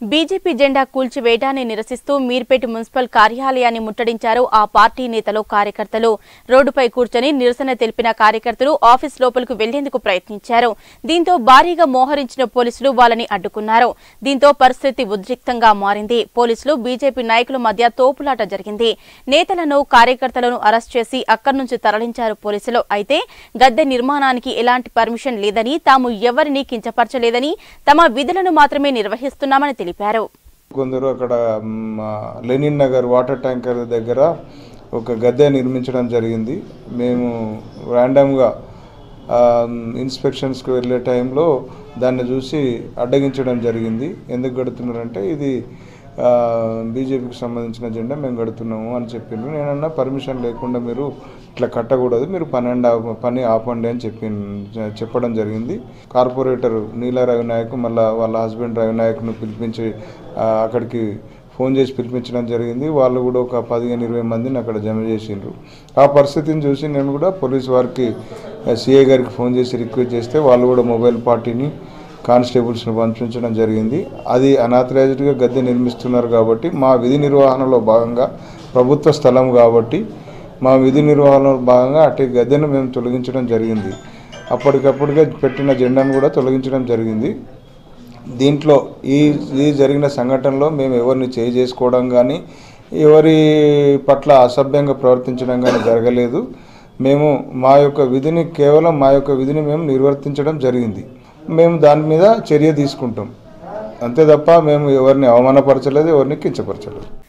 BJP జెండా కూల్చివేయడాన్ని నిరసిస్తూ Meerpet municipal కార్యాలయాన్ని ముట్టడించారు ఆ పార్టీ నేతలు కార్యకర్తలు రోడ్డుపై కూర్చొని నిరసన తెలిపిన కార్యకర్తలు ఆఫీస్ లోపలకు వెళ్లేందుకు ప్రయత్నించారు దీంతో భారీగా మోహరించిన పోలీసులు వాళ్ళని అడ్డుకున్నారు దీంతో పరిస్థితి ఉద్రిక్తంగా మారింది పోలీసులు బీజేపీ నాయకుల మధ్య తోపులాట జరిగింది నేతలను కార్యకర్తలను అరెస్ట్ చేసి అక్కడి నుంచి తరలించారు పోలీసులు అయితే గద్దె నిర్మాణానికి ఎలాంటి పర్మిషన్ లేదని తాము ఎవరిని కించపరచలేదని తమ విధులను మాత్రమే నిర్వహిస్తున్నామని తెలిపారు కొందరు అక్కడ మ్, లెనిన్ నగర్ వాటర్ ట్యాంకర్ దగ్గర ఒక గద్దె నిర్మించడం జరిగింది మేము ర్యాండమ్గా ఇన్స్పెక్షన్స్కి వెళ్ళే టైంలో దాన్ని చూసి అడ్డగించడం జరిగింది ఎందుకు కడుతున్నారంటే ఇది బీజేపీకి సంబంధించిన జెండా మేము కడుతున్నాము అని చెప్పిండ్రు నేనన్నా పర్మిషన్ లేకుండా మీరు ఇట్లా కట్టకూడదు మీరు పన్నెండు ఆప- పని ఆపండి అని చెప్పి చెప్పడం జరిగింది కార్పొరేటర్ నీల రవినాయక్ మళ్ళా వాళ్ళ హస్బెండ్ రవినాయక్ను పిలిపించి ఆ, అక్కడికి ఫోన్ చేసి పిలిపించడం జరిగింది వాళ్ళు కూడా ఒక పదిహేను ఇరవై మందిని అక్కడ జమ చేసిండ్రు ఆ పరిస్థితిని చూసి నేను కూడా పోలీస్ వారికి సిఐ గారికి ఫోన్ చేసి రిక్వెస్ట్ చేస్తే వాళ్ళు కూడా మొబైల్ పార్టీని కానిస్టేబుల్స్ని పంపించడం జరిగింది అది అనాథరైజ్డ్గా గద్దె నిర్మిస్తున్నారు కాబట్టి మా విధి నిర్వహణలో భాగంగా ప్రభుత్వ స్థలం కాబట్టి మా విధి నిర్వహణలో భాగంగా అటు గద్దెను మేము తొలగించడం జరిగింది అప్పటికప్పుడుగా పెట్టిన జెండాను కూడా తొలగించడం జరిగింది దీంట్లో ఈ ఈ జరిగిన సంఘటనలో మేము ఎవరిని చేయి చేసుకోవడం కానీ ఎవరి పట్ల అసభ్యంగా ప్రవర్తించడం కానీ జరగలేదు మేము మా యొక్క విధిని కేవలం మా యొక్క విధిని మేము నిర్వర్తించడం జరిగింది మేము దాని మీద చర్య తీసుకుంటాం అంతే తప్ప మేము ఎవరిని అవమానపరచలేదు ఎవరిని కించపరచలేదు